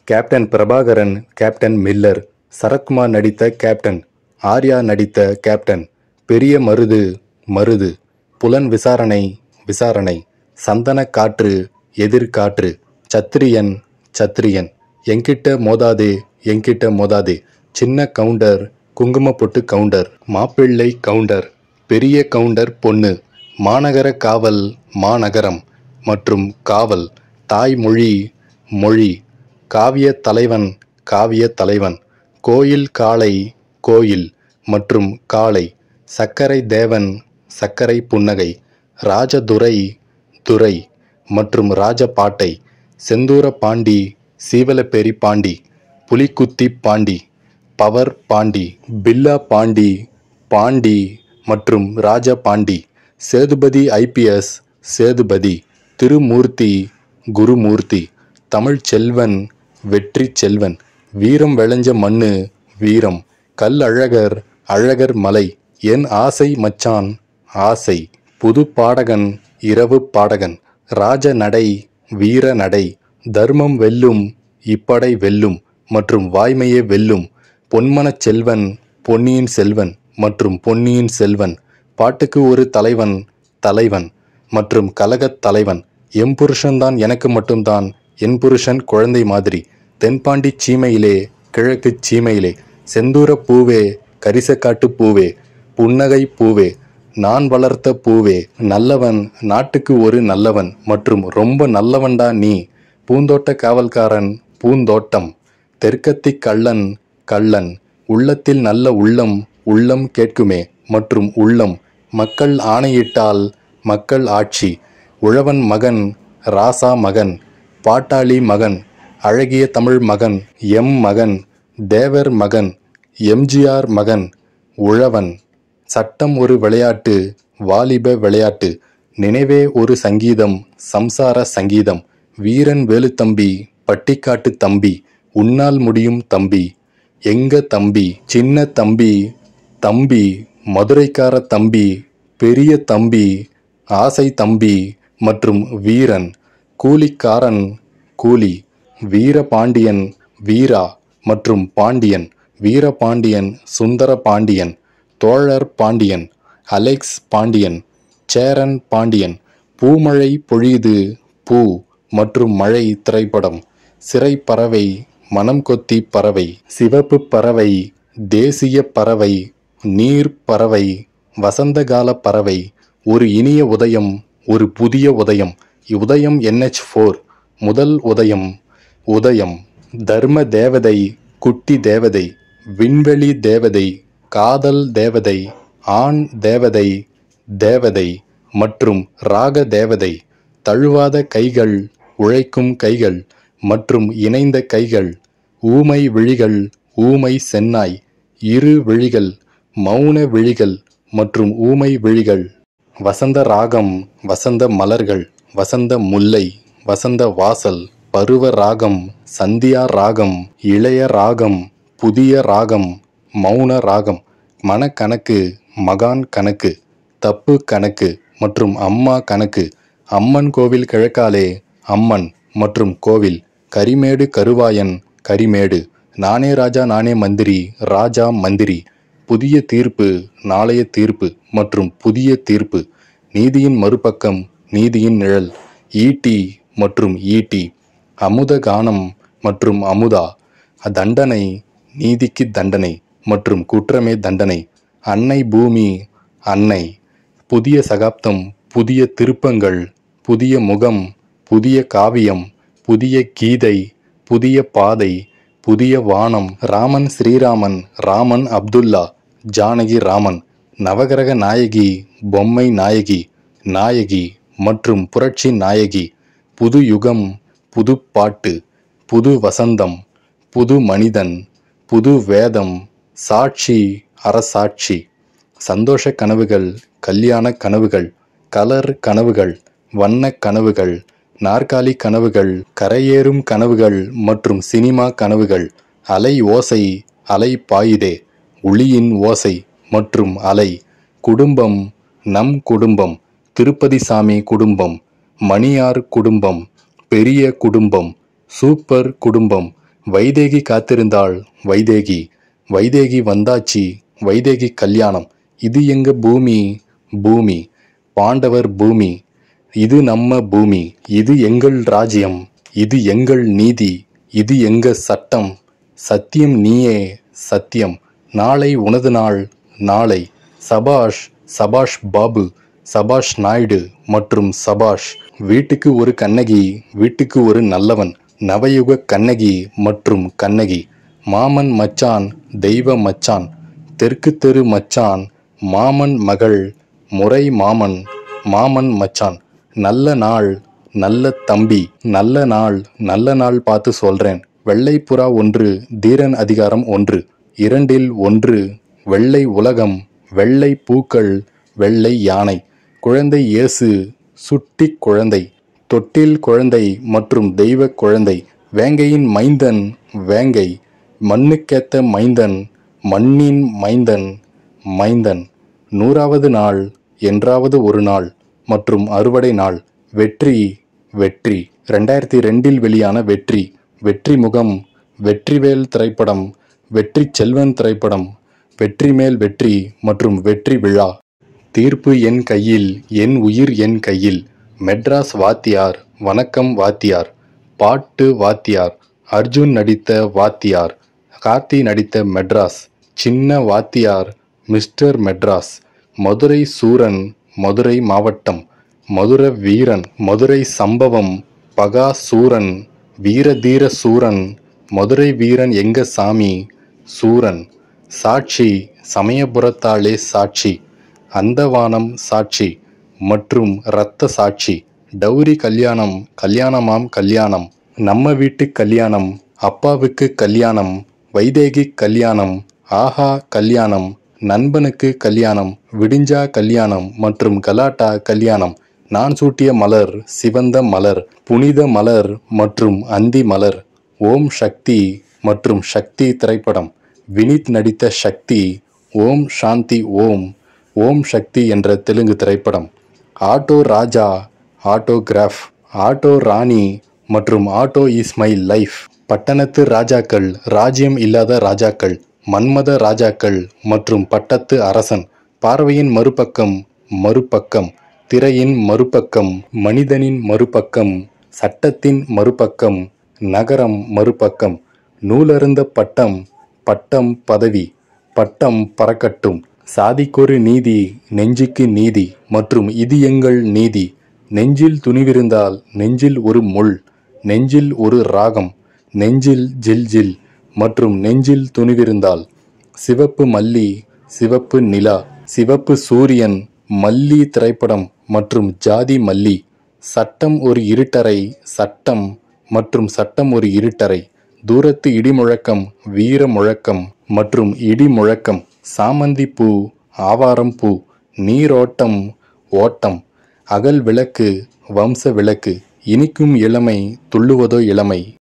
captain Prabhakaran captain Miller Sarathkumar நடித்த captain Arya நடித்த captain பெரிய மருது மருது புலன் விசாரணை விசாரணை சந்தன காற்று எதிர்காற்று சத்திரியன் சத்திரியன் எங்கிட்ட மோதாதே எங்கிட்ட மோதாதே சின்ன கவுண்டர் குங்கும பொட்டு கவுண்டர் மாப்பிள்ளை கவுண்டர் பெரிய கவுண்டர் பொண்ணு மாநகர காவல் மாநகரம் மற்றும் காவல் தாய்மொழி மொழி காவிய தலைவன் காவிய தலைவன் கோயில் காளை கோயில் மற்றும் காளை சக்கரை தேவன் சக்கரை புன்னகை ராஜதுரை துரை மற்றும் ராஜபாட்டை செந்தூர பாண்டி சீவலப்பேரி பாண்டி புலிக்குத்தி பாண்டி பவர் பாண்டி பில்லா பாண்டி பாண்டி மற்றும் ராஜா பாண்டி சேதுபதி ஐபிஎஸ் சேதுபதி திருமூர்த்தி குருமூர்த்தி தமிழ் செல்வன் வெற்றி செல்வன் வீரம் விளைஞ்ச மண்ணு வீரம் கல் அழகர் அழகர் மலை என் ஆசை மச்சான் ஆசை புது பாடகன் இரவு பாடகன் ராஜ நடை வீர நடை தர்மம் வெல்லும் இப்படை வெல்லும் மற்றும் வாய்மையே வெல்லும் பொன்மனச் செல்வன் பொன்னியின் செல்வன் மற்றும் பொன்னியின் செல்வன் பாட்டுக்கு ஒரு தலைவன் தலைவன் மற்றும் கலகத் தலைவன் எம் புருஷன்தான் எனக்கு மட்டும்தான் என் புருஷன் குழந்தை மாதிரி தென்பாண்டி சீமையிலே கிழக்கு சீமையிலே செந்தூர பூவே கரிசக்காட்டு பூவே புன்னகை பூவே நான் வளர்த்த பூவே நல்லவன் நாட்டுக்கு ஒரு நல்லவன் மற்றும் ரொம்ப நல்லவன்டா நீ பூந்தோட்ட காவல்காரன் பூந்தோட்டம் தெற்கத்தி கள்ளன் கள்ளன் உள்ளத்தில் நல்ல உள்ளம் உள்ளம் கேட்குமே மற்றும் உள்ளம் மக்கள் ஆணையிட்டால் மக்கள் ஆட்சி உழவன் மகன் ராசா மகன் பாட்டாளி மகன் அழகிய தமிழ் மகன் எம் மகன் தேவர் மகன் எம்ஜிஆர் மகன் உழவன் சட்டம் ஒரு விளையாட்டு வாலிப விளையாட்டு நினைவே ஒரு சங்கீதம் சம்சார சங்கீதம் வீரன் வேலுத்தம்பி பட்டிக்காட்டு தம்பி உன்னால் முடியும் தம்பி எங்க தம்பி சின்ன தம்பி தம்பி மதுரைக்கார தம்பி பெரிய தம்பி ஆசை தம்பி மற்றும் வீரன் கூலிக்காரன் கூலி வீரபாண்டியன் வீரா மற்றும் பாண்டியன் வீரபாண்டியன் சுந்தர பாண்டியன் தோழர் பாண்டியன் அலெக்ஸ் பாண்டியன் சேரன் பாண்டியன் பூமழை பொழியுது பூ மற்றும் மழை திரைப்படம் சிறை பறவை மனம் கொத்தி பறவை சிவப்பு பறவை தேசிய பறவை நீர் பறவை வசந்தகால பறவை ஒரு இனிய உதயம் ஒரு புதிய உதயம் உதயம் என்ஹெச் ஃபோர் முதல் உதயம் உதயம் தர்ம தேவதை குட்டி தேவதை விண்வெளி தேவதை காதல் தேவதை ஆண் தேவதை தேவதை மற்றும் ராக தேவதை தழுவாத கைகள் உழைக்கும் கைகள் மற்றும் இணைந்த கைகள் ஊமை விழிகள் ஊமை சென்னாய் இரு விழிகள் மௌன விழிகள் மற்றும் ஊமை விழிகள் வசந்த ராகம் வசந்த மலர்கள் வசந்த முல்லை வசந்த வாசல் பருவ ராகம் சந்தியா ராகம் இளைய ராகம் புதிய ராகம் மௌன ராகம் மனக்கணக்கு மகான் கணக்கு தப்பு கணக்கு மற்றும் அம்மா கணக்கு அம்மன் கோவில் கிழக்காலே அம்மன் மற்றும் கோவில் கரிமேடு கருவாயன் கரிமேடு நானே ராஜா நானே மந்திரி ராஜா மந்திரி புதிய தீர்ப்பு நாளைய தீர்ப்பு மற்றும் புதிய தீர்ப்பு நீதியின் மறுபக்கம் நீதியின் நிழல் ஈட்டி மற்றும் ஈட்டி அமுத கானம் மற்றும் அமுதா தண்டனை நீதிக்கு தண்டனை மற்றும் குற்றமே தண்டனை அன்னை பூமி அன்னை புதிய சகாப்தம் புதிய திருப்பங்கள் புதிய முகம் புதிய காவியம் புதிய கீதை புதிய பாதை புதிய வானம் ராமன் ஸ்ரீராமன் ராமன் அப்துல்லா ஜானகி ராமன் நவகிரக நாயகி பொம்மை நாயகி நாயகி மற்றும் புரட்சி நாயகி புது யுகம் புது பாட்டு புது வசந்தம் புது மனிதன் புது வேதம் சாட்சி அரசாட்சி சந்தோஷ கனவுகள் கல்யாண கனவுகள் கலர் கனவுகள் வண்ண கனவுகள் நாற்காலி கனவுகள் கரையேறும் கனவுகள் மற்றும் சினிமா கனவுகள் அலை ஓசை அலை பாயுதே ஒளியின் ஓசை மற்றும் அலை குடும்பம் நம் குடும்பம் திருப்பதி சாமி குடும்பம் மணியார் குடும்பம் பெரிய குடும்பம் சூப்பர் குடும்பம் வைதேகி காத்திருந்தாள் வைதேகி வைதேகி வந்தாச்சி வைதேகி கல்யாணம் இது எங்க பூமி பூமி பாண்டவர் பூமி இது நம்ம பூமி இது எங்கள் ராஜ்யம் இது எங்கள் நீதி இது எங்க சட்டம் சத்தியம் நீயே சத்தியம் நாளை உனது நாள் நாளை சபாஷ் சபாஷ் பாபு சபாஷ் நாயுடு மற்றும் சபாஷ் வீட்டுக்கு ஒரு கண்ணகி வீட்டுக்கு ஒரு நல்லவன் நவயுக கண்ணகி மற்றும் கண்ணகி மாமன் மச்சான் தெய்வ மச்சான் தெற்கு தெரு மச்சான் மாமன் மகள் முறை மாமன் மாமன் மச்சான் நல்ல நாள் நல்ல தம்பி நல்ல நாள் நல்ல நாள் பார்த்து சொல்றேன் வெள்ளை புறா ஒன்று தீரன் அதிகாரம் ஒன்று இரண்டில் ஒன்று வெள்ளை உலகம் வெள்ளை பூக்கள் வெள்ளை யானை குழந்தை இயேசு சுட்டி குழந்தை தொட்டில் குழந்தை மற்றும் தெய்வ குழந்தை வேங்கையின் மைந்தன் வேங்கை மண்ணுக்கேத்த மைந்தன் மண்ணின் மைந்தன் மைந்தன் நூறாவது நாள் என்றாவது ஒரு நாள் மற்றும் அறுவடை நாள் வெற்றி வெற்றி ரெண்டாயிரத்தி ரெண்டில் வெளியான வெற்றி வெற்றி முகம் வெற்றிவேல் திரைப்படம் வெற்றி செல்வன் திரைப்படம் வெற்றி மேல் வெற்றி மற்றும் வெற்றி விழா தீர்ப்பு என் கையில் என் உயிர் என் கையில் மெட்ராஸ் வாத்தியார் வணக்கம் வாத்தியார் பாட்டு வாத்தியார் அர்ஜுன் நடித்த வாத்தியார் கார்த்தி நடித்த மெட்ராஸ் சின்ன வாத்தியார் மிஸ்டர் மெட்ராஸ் மதுரை சூரன் மதுரை மாவட்டம் மதுர வீரன் மதுரை சம்பவம் பகா சூரன் வீரதீர சூரன் மதுரை வீரன் எங்க சாமி சூரன் சாட்சி சமயபுரத்தாளே சாட்சி அந்தவானம் சாட்சி மற்றும் இரத்த சாட்சி டௌரி கல்யாணம் கல்யாணமாம் கல்யாணம் நம்ம வீட்டு கல்யாணம் அப்பாவுக்கு கல்யாணம் வைதேகி கல்யாணம் ஆஹா கல்யாணம் நண்பனுக்கு கல்யாணம் விடிஞ்சா கல்யாணம் மற்றும் கலாட்டா கல்யாணம் நான் சூட்டிய மலர் சிவந்த மலர் புனித மலர் மற்றும் அந்தி மலர் ஓம் சக்தி மற்றும் சக்தி திரைப்படம் வினித் நடித்த சக்தி ஓம் சாந்தி ஓம் ஓம் சக்தி என்ற தெலுங்கு திரைப்படம் auto Raja autograph auto Rani மற்றும் ஆட்டோ இஸ் மை லைஃப் பட்டணத்து ராஜாக்கள் ராஜ்யம் இல்லாத ராஜாக்கள் மன்மத ராஜாக்கள் மற்றும் பட்டத்து அரசன் பார்வையின் மறுபக்கம் மறுபக்கம் திரையின் மறுபக்கம் மனிதனின் மறுபக்கம் சட்டத்தின் மறுபக்கம் நகரம் மறுபக்கம் நூலருந்த பட்டம் பட்டம் பதவி பட்டம் பறக்கட்டும் சாதிக்கொரு நீதி நெஞ்சுக்கு நீதி மற்றும் இது எங்கள் நீதி நெஞ்சில் துணிவிருந்தால் நெஞ்சில் ஒரு முள் நெஞ்சில் ஒரு ராகம் நெஞ்சில் ஜில் ஜில் மற்றும் நெஞ்சில் துணிவிருந்தால் சிவப்பு மல்லி சிவப்பு நிலா சிவப்பு சூரியன் மல்லி திரைப்படம் மற்றும் ஜாதி மல்லி சட்டம் ஒரு இருட்டறை சட்டம் மற்றும் சட்டம் ஒரு இருட்டறை தூரத்து இடிமுழக்கம் வீர முழக்கம் மற்றும் இடி முழக்கம் சாமந்தி பூ ஆவாரம் பூ நீரோட்டம் ஓட்டம் அகல் விளக்கு வம்ச விளக்கு இனிக்கும் இளமை துள்ளுவதோ இளமை